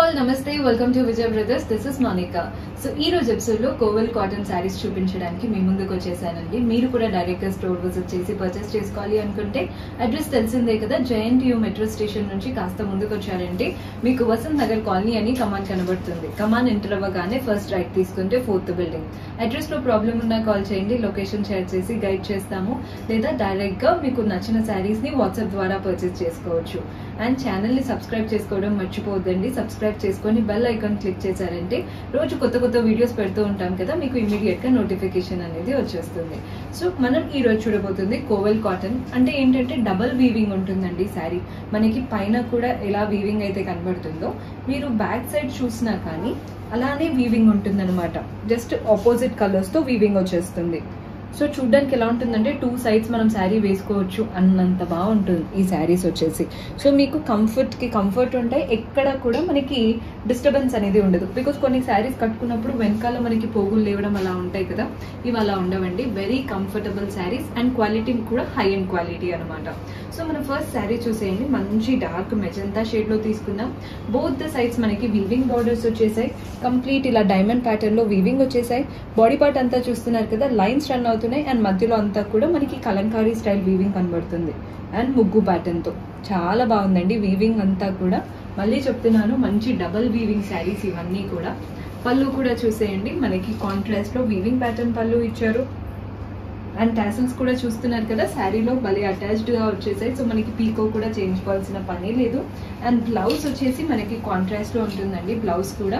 all నమస్తే welcome to Vijay brothers this is Monica so ఈ రోజు ఎపిసోడ్ లో కోవెల్ కాటన్ శారీస్ చూపించడానికి మీ ముందుకు వచ్చేసానండి మీరు కూడా డైరెక్ట్ గా స్టోర్ విజిట్ చేసి పర్చేస్ చేసుకోవాలి అనుకుంటే అడ్రస్ తెలిసిందే కదా జయంట్ యూ మెట్రో స్టేషన్ నుంచి కాస్త ముందుకు వచ్చారంటే మీకు వసంత్ నగర్ కాలనీ అని కమాన్ కనబడుతుంది కమాన్ ఎంటర్ అవ్వగానే ఫస్ట్ రైట్ తీసుకుంటే ఫోర్త్ బిల్డింగ్ అడ్రస్ లో ప్రాబ్లం ఉన్నా కాల్ చేయండి లొకేషన్ షేర్ చేసి గైడ్ చేస్తాము లేదా డైరెక్ట్ గా మీకు నచ్చిన శారీస్ ని వాట్సాప్ ద్వారా పర్చేస్ చేసుకోవచ్చు అండ్ ఛానల్ ని సబ్స్క్రైబ్ చేసుకోవడం మర్చిపోవద్దండి సబ్స్క్రైబ్ చేసుకొని బెల్ ఐకాన్ క్లిక్ చేశారంటే రోజు కొత్త కొత్త వీడియోస్ పెడుతూ ఉంటాం కదా మీకు ఇమీడియట్ గా నోటిఫికేషన్ అనేది వచ్చేస్తుంది సో మనం ఈ రోజు చూడబోతుంది కోవెల్ కాటన్ అంటే ఏంటంటే డబల్ వీవింగ్ ఉంటుందండి శారీ మనకి పైన కూడా ఎలా వీవింగ్ అయితే కనబడుతుందో మీరు బ్యాక్ సైడ్ చూసినా కానీ అలానే వీవింగ్ ఉంటుందన్నమాట జస్ట్ ఆపోజిట్ కలర్స్ తో వీవింగ్ వచ్చేస్తుంది సో చూడ్డానికి ఎలా ఉంటుందంటే టూ సైడ్స్ మనం శారీ వేసుకోవచ్చు అన్నంత బాగుంటుంది ఈ శారీస్ వచ్చేసి సో మీకు కంఫర్ట్కి కంఫర్ట్ ఉంటాయి ఎక్కడ కూడా మనకి డిస్టర్బెన్స్ అనేది ఉండదు బికాస్ కొన్ని శారీస్ కట్టుకున్నప్పుడు వెనకాల మనకి పోగులు లేవడం అలా ఉంటాయి కదా ఇవి అలా ఉండవండి very comfortable saris and quality కూడా హై అండ్ క్వాలిటీ అనమాట సో మనం ఫస్ట్ శారీ చూసేయండి మంచి డార్క్ మెజంతా షేడ్లో తీసుకుందాం బోత్ ద సైడ్స్ మనకి వీవింగ్ బార్డర్స్ వచ్చేసాయి కంప్లీట్ ఇలా డైమండ్ ప్యాటర్న్లో వీవింగ్ వచ్చేసాయి బాడీ పార్ట్ అంతా చూస్తున్నారు కదా లైన్స్ రన్ అవుతున్నాయి అండ్ మధ్యలో అంతా కూడా మనకి కలంకారీ స్టైల్ వీవింగ్ కనబడుతుంది అండ్ ముగ్గు ప్యాటర్న్తో చాలా బాగుందండి వీవింగ్ అంతా కూడా మళ్ళీ చెప్తున్నాను మంచి డబల్ వీవింగ్ శారీస్ ఇవన్నీ కూడా పళ్ళు కూడా చూసేయండి మనకి కాంట్రాస్ట్ లో వీవింగ్ ప్యాటర్న్ పళ్ళు ఇచ్చారు అండ్ టాసిల్స్ కూడా చూస్తున్నారు కదా శారీలో భలే అటాచ్డ్ గా వచ్చేసాయి సో మనకి పీకో కూడా చేయించుకోవాల్సిన పని లేదు అండ్ బ్లౌజ్ వచ్చేసి మనకి కాంట్రాస్ట్ లో ఉంటుందండి బ్లౌజ్ కూడా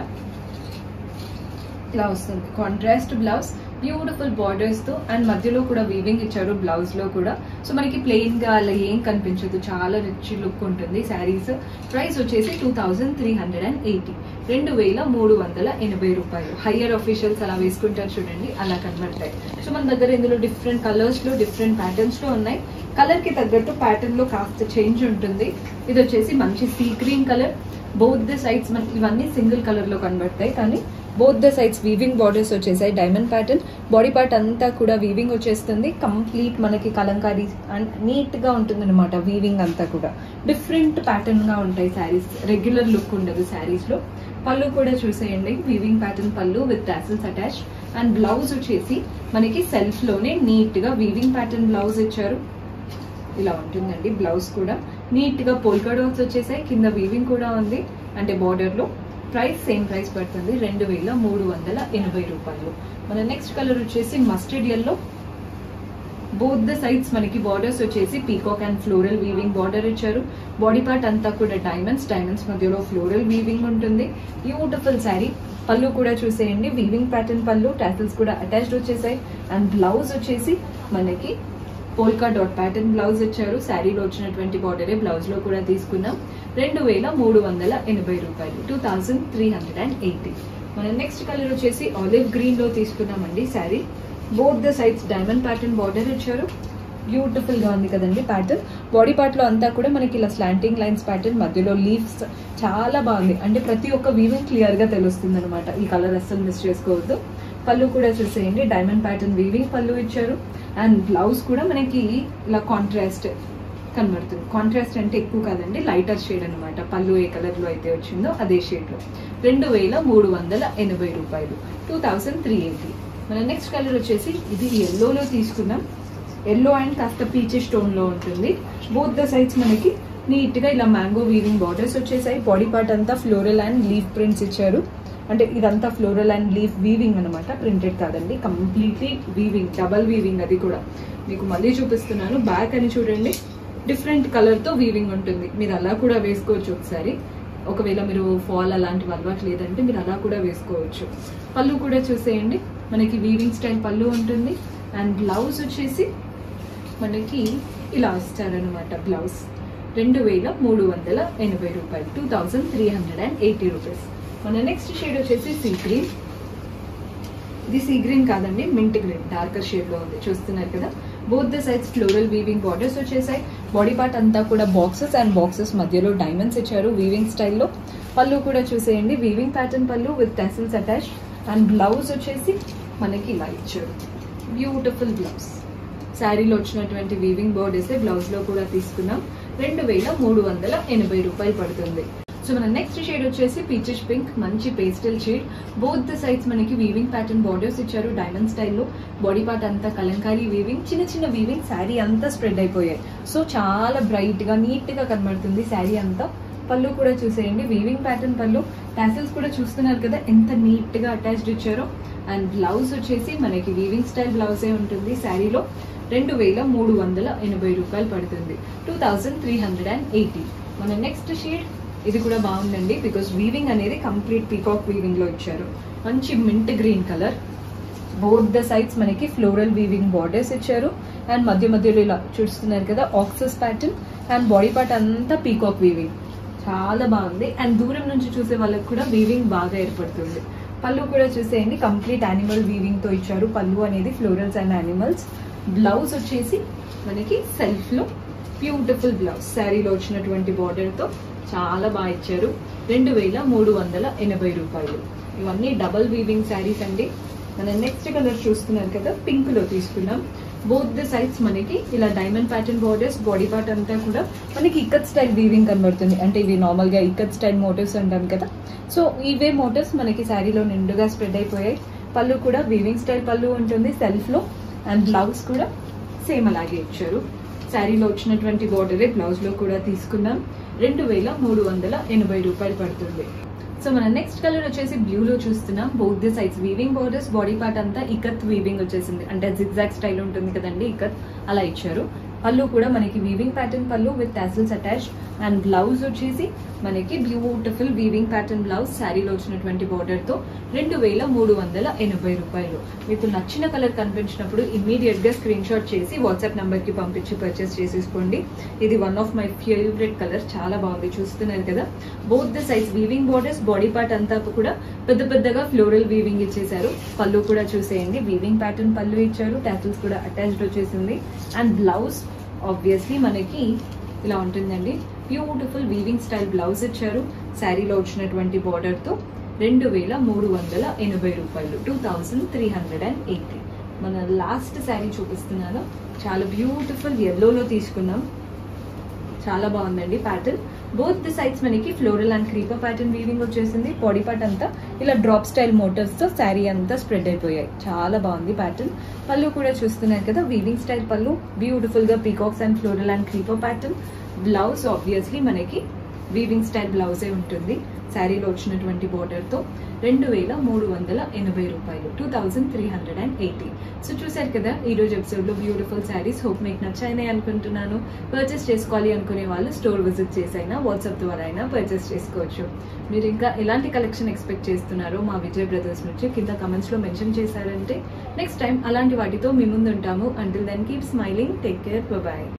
ఇలా వస్తుంది కాంట్రాస్ట్ బ్లౌజ్ బ్యూటిఫుల్ బార్డర్స్ తో అండ్ మధ్యలో కూడా వీవింగ్ ఇచ్చారు బ్లౌజ్ లో కూడా సో మనకి ప్లెయిన్ గా అలా ఏం కనిపించదు చాలా రిచ్ లుక్ ఉంటుంది శారీస్ ప్రైస్ వచ్చేసి two thousand three hundred and eighty రెండు వేల మూడు వందల ఎనభై రూపాయలు హయ్యర్ అఫీషియల్స్ అలా వేసుకుంటారు చూడండి అలా కనబడతాయి సో మన దగ్గర ఇందులో డిఫరెంట్ కలర్స్ లో డిఫరెంట్ ప్యాటర్న్స్ లో ఉన్నాయి కలర్ కి తగ్గట్టు ప్యాటర్న్ లో కాస్త చేంజ్ ఉంటుంది ఇది వచ్చేసి మంచి sea green colour both the sides మనకి ఇవన్నీ సింగిల్ కలర్ లో కనబడతాయి కానీ both the sides weaving borders వచ్చేసాయి డైమండ్ ప్యాటర్న్ బాడీ పార్ట్ అంతా కూడా వీవింగ్ వచ్చేస్తుంది కంప్లీట్ మనకి కలంకారీ అండ్ నీట్ గా ఉంటుంది అనమాట వీవింగ్ అంతా కూడా డిఫరెంట్ ప్యాటర్న్ గా ఉంటాయి శారీస్ రెగ్యులర్ లుక్ ఉండదు శారీస్ లో పళ్ళు కూడా చూసేయండి వీవింగ్ ప్యాటర్న్ పళ్ళు with tassels attach and blouse వచ్చేసి మనకి సెల్ఫ్ లోనే నీట్ గా వీవింగ్ ప్యాటర్న్ బ్లౌజ్ ఇచ్చారు ఇలా ఉంటుందండి బ్లౌజ్ కూడా నీట్ గా పోల్కా డాట్స్ వచ్చేసాయి కింద వీవింగ్ కూడా ఉంది అంటే బార్డర్ లో ప్రైస్ సేమ్ ప్రైస్ పడుతుంది రెండు వేల మూడు వందల ఎనభై రూపాయలు మన నెక్స్ట్ కలర్ వచ్చేసి mustard yellow both the sides మనకి బార్డర్స్ వచ్చేసి peacock and floral weaving border ఇచ్చారు బాడీ పార్ట్ అంతా కూడా డైమండ్స్ డైమండ్స్ మధ్యలో ఫ్లోరల్ వీవింగ్ ఉంటుంది బ్యూటిఫుల్ శారీ పళ్ళు కూడా చూసేయండి వీవింగ్ ప్యాటర్న్ పళ్ళు టాసిల్స్ కూడా అటాచ్డ్ వచ్చేసాయి అండ్ బ్లౌజ్ వచ్చేసి మనకి పోల్కా డాట్ ప్యాటర్న్ బ్లౌజ్ ఇచ్చారు శారీలో వచ్చినటువంటి బార్డరే బ్లౌజ్ లో కూడా తీసుకున్నాం రెండు వేల మూడు వందల ఎనభై రూపాయలు two thousand three hundred and eighty మన నెక్స్ట్ కలర్ వచ్చేసి ఆలివ్ గ్రీన్ లో తీసుకున్నామండి sari both the sides diamond pattern border ఇచ్చారు బ్యూటిఫుల్ గా ఉంది కదండి ప్యాటర్న్ బాడీ పార్ట్ లో అంతా కూడా మనకి ఇలా స్లాంటింగ్ లైన్స్ ప్యాటర్న్ మధ్యలో లీవ్స్ చాలా బాగుంది అంటే ప్రతి ఒక్క వీవింగ్ క్లియర్ గా తెలుస్తుంది అనమాట ఈ కలర్ అస్సలు మిస్ చేసుకోవద్దు పళ్ళు కూడా చూసేయండి డైమండ్ ప్యాటర్న్ వీవింగ్ పళ్ళు ఇచ్చారు అండ్ బ్లౌజ్ కూడా మనకి ఇలా కాంట్రాస్ట్ కనబడుతుంది కాంట్రాస్ట్ అంటే ఎక్కువ కాదండి లైటర్ షేడ్ అనమాట పళ్ళు ఏ కలర్ లో అయితే వచ్చిందో అదే షేడ్ లో రెండు వేల మూడు వందల ఎనభై రూపాయలు టూ థౌసండ్ త్రీ ఎయిటీ మన నెక్స్ట్ కలర్ వచ్చేసి ఇది ఎల్లోలో తీసుకున్నాం ఎల్లో అండ్ కాస్త పీచ్ స్టోన్ లో ఉంటుంది బోత్ ద సైడ్స్ మనకి నీట్ గా ఇలా మ్యాంగో వీవింగ్ బార్డర్స్ వచ్చేసాయి బాడీ పార్ట్ అంతా ఫ్లోరల్ అండ్ లీఫ్ ప్రింట్స్ ఇచ్చారు అంటే ఇదంతా ఫ్లోరల్ అండ్ లీఫ్ వీవింగ్ అనమాట ప్రింటెడ్ కాదండి కంప్లీట్లీ వీవింగ్ డబల్ వీవింగ్ అది కూడా మీకు మళ్ళీ చూపిస్తున్నాను బ్యాక్ అని చూడండి డిఫరెంట్ కలర్ తో వీవింగ్ ఉంటుంది మీరు అలా కూడా వేసుకోవచ్చు ఒకసారి ఒకవేళ మీరు ఫాల్ అలాంటివి అలవాటు లేదంటే మీరు అలా కూడా వేసుకోవచ్చు పళ్ళు కూడా చూసేయండి మనకి వీవింగ్ స్టైల్ పళ్ళు ఉంటుంది అండ్ బ్లౌజ్ వచ్చేసి మనకి ఇలా ఇస్తారనమాట బ్లౌజ్ రెండు వేల మూడు వందల ఎనభై రూపాయలు two thousand three hundred and eighty rupees మన నెక్స్ట్ షేడ్ వచ్చేసి సీ గ్రీన్ ఇది సీ గ్రీన్ కాదండి మింట్ గ్రీన్ డార్కర్ షేడ్ లో ఉంది చూస్తున్నారు కదా both the sides floral weaving borders వచ్చేసాయి బాడీ పార్ట్ అంతా కూడా బాక్సెస్ అండ్ బాక్సెస్ మధ్యలో డైమండ్స్ ఇచ్చారు వీవింగ్ స్టైల్లో పళ్ళు కూడా చూసేయండి వీవింగ్ ప్యాటర్న్ పళ్ళు with tassels attach and blouse వచ్చేసి మనకి ఇలా ఇచ్చారు బ్యూటిఫుల్ బ్లౌజ్ శారీలో వచ్చినటువంటి వీవింగ్ బోర్డ్ వేస్తే బ్లౌజ్ లో కూడా తీసుకున్నాం రెండు వేల మూడు వందల ఎనభై రూపాయలు పడుతుంది సో మన నెక్స్ట్ షేడ్ వచ్చేసి పీచెస్ పింక్ మంచి pastel shade both the sides మనకి వీవింగ్ ప్యాటర్న్ బార్డర్స్ ఇచ్చారు డైమండ్ స్టైల్లో బాడీ పార్ట్ అంతా కలంకారీ వీవింగ్ చిన్న చిన్న వీవింగ్ శారీ అంతా స్ప్రెడ్ అయిపోయాయి సో చాలా బ్రైట్ గా నీట్ గా కనబడుతుంది శారీ అంతా పళ్ళు కూడా చూసేయండి వీవింగ్ ప్యాటర్న్ పళ్ళు టాసిల్స్ కూడా చూస్తున్నారు కదా ఎంత నీట్ గా అటాచ్డ్ ఇచ్చారో అండ్ బ్లౌజ్ వచ్చేసి మనకి వీవింగ్ స్టైల్ బ్లౌజే ఉంటుంది శారీలో రెండు వేల మూడు వందల ఎనభై రూపాయలు పడుతుంది two thousand three hundred and eighty మన నెక్స్ట్ షేడ్ ఇది కూడా బాగుందండి బికాస్ వీవింగ్ అనేది కంప్లీట్ పీకాక్ వీవింగ్ లో ఇచ్చారు మంచి mint green colour both the sides మనకి ఫ్లోరల్ వీవింగ్ బార్డర్స్ ఇచ్చారు అండ్ మధ్య మధ్యలో ఇలా చూస్తున్నారు కదా ఆక్సెస్ ప్యాటర్న్ అండ్ బాడీ పార్ట్ అంతా పీకాక్ వీవింగ్ చాలా బాగుంది అండ్ దూరం నుంచి చూసే వాళ్ళకి కూడా వీవింగ్ బాగా ఏర్పడుతుంది పళ్ళు కూడా చూసేయండి కంప్లీట్ యానిమల్ వీవింగ్ తో ఇచ్చారు పళ్ళు అనేది ఫ్లోరల్స్ అండ్ యానిమల్స్ బ్లౌజ్ వచ్చేసి మనకి సెల్ఫ్ లో బ్యూటిఫుల్ బ్లౌజ్ శారీలో వచ్చినటువంటి బార్డర్ తో చాలా బాగా ఇచ్చారు రెండు వేల మూడు వందల ఎనభై రూపాయలు ఇవన్నీ డబల్ వీవింగ్ శారీస్ అండి మన నెక్స్ట్ కలర్ చూస్తున్నారు కదా పింక్ లో తీసుకున్నాం బోత్ ద సైడ్స్ మనకి ఇలా diamond pattern borders body part అంతా కూడా మనకి ఇక్కత్ స్టైల్ వీవింగ్ కనబడుతుంది అంటే ఇవి నార్మల్ గా ఇక్కత్ స్టైల్ మోటివ్స్ అంటాం కదా సో ఇవే మోటివ్స్ మనకి శారీలో నిండుగా స్ప్రెడ్ అయిపోయాయి పళ్ళు కూడా వీవింగ్ స్టైల్ పళ్ళు ఉంటుంది సెల్ఫ్ లో అండ్ బ్లౌజ్ కూడా సేమ్ అలాగే ఇచ్చారు శారీలో వచ్చినటువంటి బార్డరే బ్లౌజ్ లో కూడా తీసుకున్నాం రెండు వేల మూడు వందల ఎనభై రూపాయలు పడుతుంది సో మన నెక్స్ట్ కలర్ వచ్చేసి బ్లూ లో చూస్తున్నాం both the sides weaving borders body part అంతా ఇకత్ వీవింగ్ వచ్చేసింది అంటే జిగ్జాగ్ స్టైల్ ఉంటుంది కదండి ఇకత్ అలా ఇచ్చారు పళ్ళు కూడా మనకి వీవింగ్ ప్యాటర్న్ పళ్ళు with tassels attach and blouse వచ్చేసి మనకి బ్యూటిఫుల్ వీవింగ్ ప్యాటర్న్ బ్లౌజ్ శారీలో వచ్చినటువంటి బార్డర్ తో రెండు వేల మూడు వందల ఎనభై రూపాయలు మీకు నచ్చిన కలర్ కనిపించినప్పుడు ఇమ్మీడియట్ గా స్క్రీన్ షాట్ చేసి వాట్సాప్ నంబర్ కి పంపించి పర్చేస్ చేసేసుకోండి ఇది one of my favourite colour చాలా బాగుంది చూస్తున్నారు కదా బోత్ ద సైజ్ వీవింగ్ బార్డర్స్ బాడీ పార్ట్ అంతా కూడా పెద్ద పెద్దగా ఫ్లోరల్ వీవింగ్ ఇచ్చేసారు పళ్ళు కూడా చూసేయండి వీవింగ్ ప్యాటర్న్ పళ్ళు ఇచ్చారు టాసిల్స్ కూడా అటాచ్డ్ వచ్చేసింది అండ్ బ్లౌజ్ ఆబ్వియస్లీ మనకి ఇలా ఉంటుందండి బ్యూటిఫుల్ వీవింగ్ స్టైల్ బ్లౌజ్ ఇచ్చారు శారీలో వచ్చినటువంటి బార్డర్ తో రెండు వేల మూడు వందల ఎనభై రూపాయలు two thousand three hundred and eighty మన లాస్ట్ శారీ చూపిస్తున్నాను చాలా బ్యూటిఫుల్ ఎల్లోలో తీసుకున్నాం చాలా బాగుందండి ప్యాటర్న్ బోత్ ది సైడ్స్ మనకి floral and creeper pattern weaving వచ్చేసింది బాడీ పార్ట్ అంతా ఇలా డ్రాప్ స్టైల్ మోటివ్స్ తో శారీ అంతా స్ప్రెడ్ అయిపోయాయి చాలా బాగుంది ప్యాటర్న్ పళ్ళు కూడా చూస్తున్నారు కదా వీవింగ్ స్టైల్ పళ్ళు బ్యూటిఫుల్ గా peacocks and floral and creeper pattern blouse obviously మనకి వీవింగ్ స్టైల్ బ్లౌజే ఉంటుంది శారీలో వచ్చినటువంటి బార్డర్ తో రెండు వేల మూడు వందల ఎనభై రూపాయలు two thousand three hundred and eighty so చూసారు కదా ఈ రోజు ఎపిసోడ్ లో బ్యూటిఫుల్ శారీస్ హోప్ మీకు నచ్చాయని అనుకుంటున్నాను పర్చేస్ చేసుకోవాలి అనుకునే వాళ్ళు స్టోర్ విజిట్ చేసైనా వాట్సాప్ ద్వారా అయినా పర్చేస్ చేసుకోవచ్చు మీరు ఇంకా ఎలాంటి కలెక్షన్ ఎక్స్పెక్ట్ చేస్తున్నారో మా విజయ్ బ్రదర్స్ నుంచి కింద కమెంట్స్ లో మెన్షన్ చేశారంటే నెక్స్ట్ టైం అలాంటి వాటితో మీ ముందు ఉంటాము until then keep smiling take care bye